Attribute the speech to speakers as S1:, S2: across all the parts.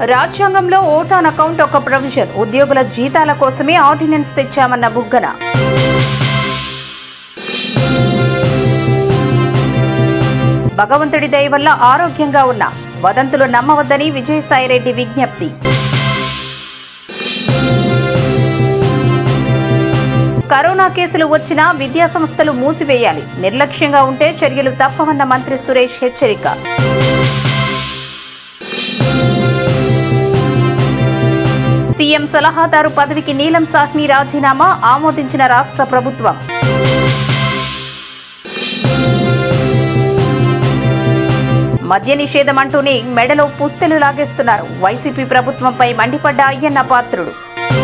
S1: రాజ్యాంగంలో vote on account ఒక provision ఉద్యోగుల జీతాల కోసమే ఆర్డినెన్స్ తెచ్చామన్న బుగ్గన భగవంతుడి దయ వల్ల ఆరోగ్యంగా ఉన్న వదంతులు నమ్మవద్దని విజయసాయిరెడ్డి విజ్ఞప్తి కరోనా కేసులు వచ్చినా విద్యా సంస్థలు మూసివేయాలి నిర్లక్ష్యంగా ఉంటే చర్యలు తప్పవన్న మంత్రి సురేష్ హెచ్చరిక సీఎం సలహాదారు పదవికి నీలం సాహ్ని రాజీనామా ఆమోదించిన రాష్ట్ర ప్రభుత్వం మద్య నిషేధం అంటూనే మెడలో పుస్తెలు లాగేస్తున్నారు వైసీపీ ప్రభుత్వంపై మండిపడ్డ అయ్యన్న పాత్రుడు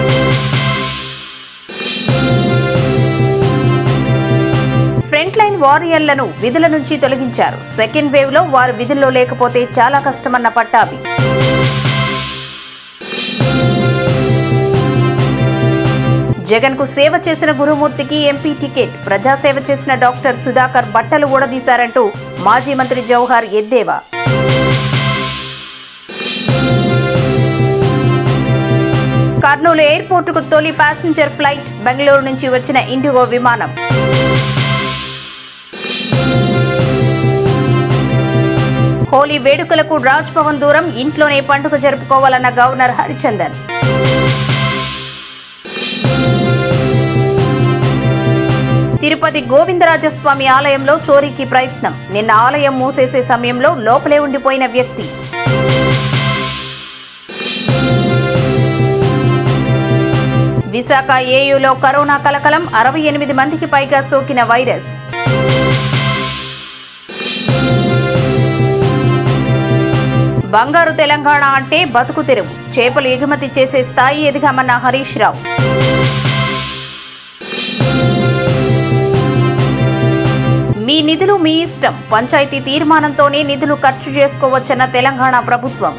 S1: ఫ్రంట్ లైన్ వారియర్లను విధుల నుంచి తొలగించారు సెకండ్ వేవ్ లో వారు విధుల్లో లేకపోతే చాలా కష్టమన్న పట్టాభి జగన్ కు సేవ చేసిన గురుమూర్తికి ఎంపీ టికెట్ ప్రజాసేవ చేసిన డాక్టర్ సుధాకర్ బట్టలు ఊడదీశారంటూ మాజీ మంత్రి జవహర్ ఎద్దేవా కర్నూలు ఎయిర్పోర్టుకు తొలి ప్యాసింజర్ ఫ్లైట్ బెంగళూరు నుంచి వచ్చిన ఇండిగో విమానం హోలీ వేడుకలకు రాజ్ భవన్ దూరం ఇంట్లోనే పండుగ జరుపుకోవాలన్న గవర్నర్ హరిచందన్ తిరుపతి గోవిందరాజస్వామి ఆలయంలో చోరీకి ప్రయత్నం నిన్న ఆలయం మూసేసే సమయంలో లోపలే ఉండిపోయిన వ్యక్తి విశాఖ ఏయులో కరోనా కలకలం అరవై ఎనిమిది మందికి పైగా సోకిన వైరస్ బంగారు తెలంగాణ అంటే బతుకు తెరువు చేపలు ఎగుమతి చేసే స్థాయి ఎదిగామన్న హరీష్ రావు మీ నిధులు మీ ఇష్టం పంచాయతీ తీర్మానంతోనే నిధులు ఖర్చు చేసుకోవచ్చన్న తెలంగాణ ప్రభుత్వం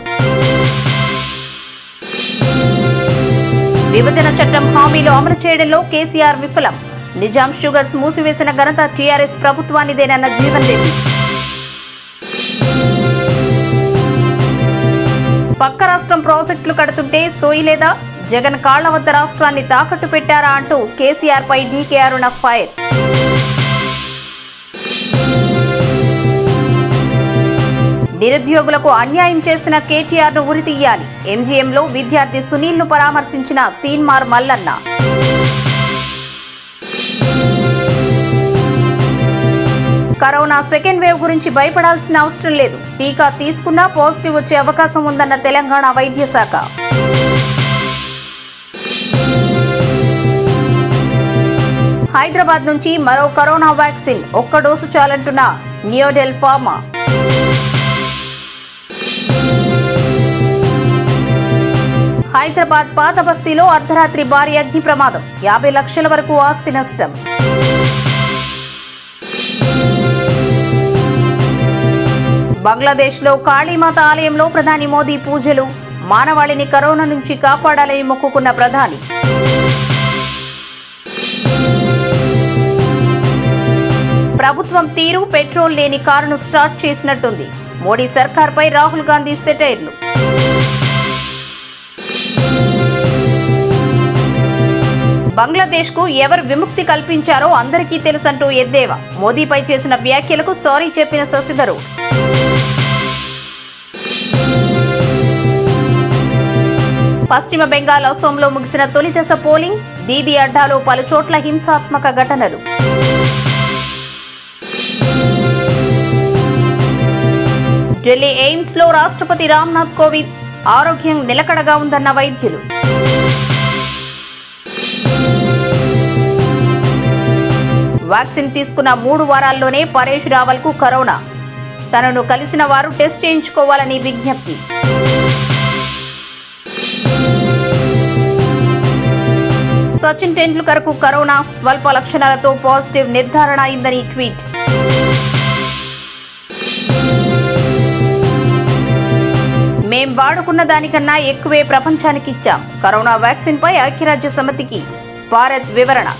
S1: విభజన చట్టం హామీలు అమలు చేయడంలో కేసీఆర్ విఫలం నిజాం షుగర్స్ మూసివేసిన ఘనత టీఆర్ఎస్ ప్రభుత్వానిదేనన్న జీవన్ రెడ్డి పక్క రాష్ట్రం ప్రాజెక్టులు కడుతుంటే సోయి లేదా జగన్ కాళ్ల వద్ద రాష్ట్రాన్ని తాకట్టు పెట్టారా అంటూ కేసీఆర్ పై డీకే అరుణ ఫైర్ నిరుద్యోగులకు అన్యాయం చేసిన కేటీఆర్ ను ఉరితీయాలి ఎంజీఎంలో విద్యార్థి సునీల్ ను పరామర్శించిన Teenmar Mallanna corona second wave గురించి భయపడాల్సిన అవసరం లేదు టీకా తీసుకున్నా పాజిటివ్ వచ్చే అవకాశం ఉందన్న తెలంగాణ వైద్య శాఖ హైదరాబాద్ నుంచి మరో కరోనా వ్యాక్సిన్ ఒక్క డోసు చాలంటున్న నియోడెల్ ఫార్మా హైదరాబాద్ పాత బస్తీలో అర్ధరాత్రి భారీ అగ్ని ప్రమాదం యాభై లక్షల వరకు ఆస్తి నష్టం బంగ్లాదేశ్లో కాళీమాత ఆలయంలో ప్రధాని మోదీ పూజలు మానవాళిని కరోనా నుంచి కాపాడాలని మొక్కుకున్న ప్రధాని ప్రభుత్వం తీరు పెట్రోల్ లేని కారును స్టార్ట్ చేసినట్టుంది మోడీ సర్కార్పై రాహుల్ గాంధీ సెటైర్లు బంగ్లాదేశ్కు ఎవరు విముక్తి కల్పించారో అందరికీ తెలుసంటూ ఎద్దేవా మోదీపై చేసిన వ్యాఖ్యలకు సారీ చెప్పిన శశిధరు పశ్చిమ బెంగాల్ అసోంలో ముగిసిన తొలి దశ పోలింగ్ దీది అడ్డాలో పలు చోట్ల హింసాత్మక ఘటనలు ఢిల్లీ ఎయిమ్స్ లో రాష్ట్రపతి రామ్నాథ్ కోవింద్ ఆరోగ్యం నిలకడగా ఉందన్న వైద్యులు వ్యాక్సిన్ తీసుకున్న మూడు వారాల్లోనే పరేష్ రావల్కు కరోనా తనను కలిసిన వారు టెస్ట్ చేయించుకోవాలని విజ్ఞప్తి సచిన్ టెండూల్కర్ కు కరోనా స్వల్ప లక్షణాలతో పాజిటివ్ నిర్ధారణ అయిందని ట్వీట్ మేం వాడుకున్న దానికన్నా ఎక్కువే ప్రపంచానికి ఇచ్చాం కరోనా వ్యాక్సిన్ పై ఐక్యరాజ్య సమితికి భారత్ వివరణ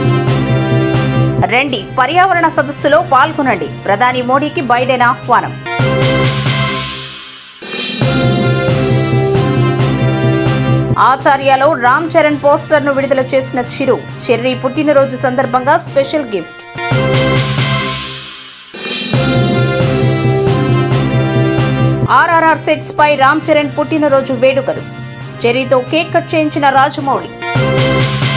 S1: రండి పర్యావరణ సదస్సులో పాల్గొనండి ప్రధాని మోడీకి బైడెన్ ఆహ్వానం ఆచార్యలో రామ్ చరణ్ పోస్టర్ను విడుదల చేసిన చిరు చెర్రీ పుట్టినరోజు సందర్భంగా స్పెషల్ గిఫ్ట్ ఆర్ఆర్ఆర్ సెట్స్ పై రామ్ చరణ్ పుట్టినరోజు వేడుకలు చెర్రీతో కేక్ కట్ చేయించిన రాజమౌళి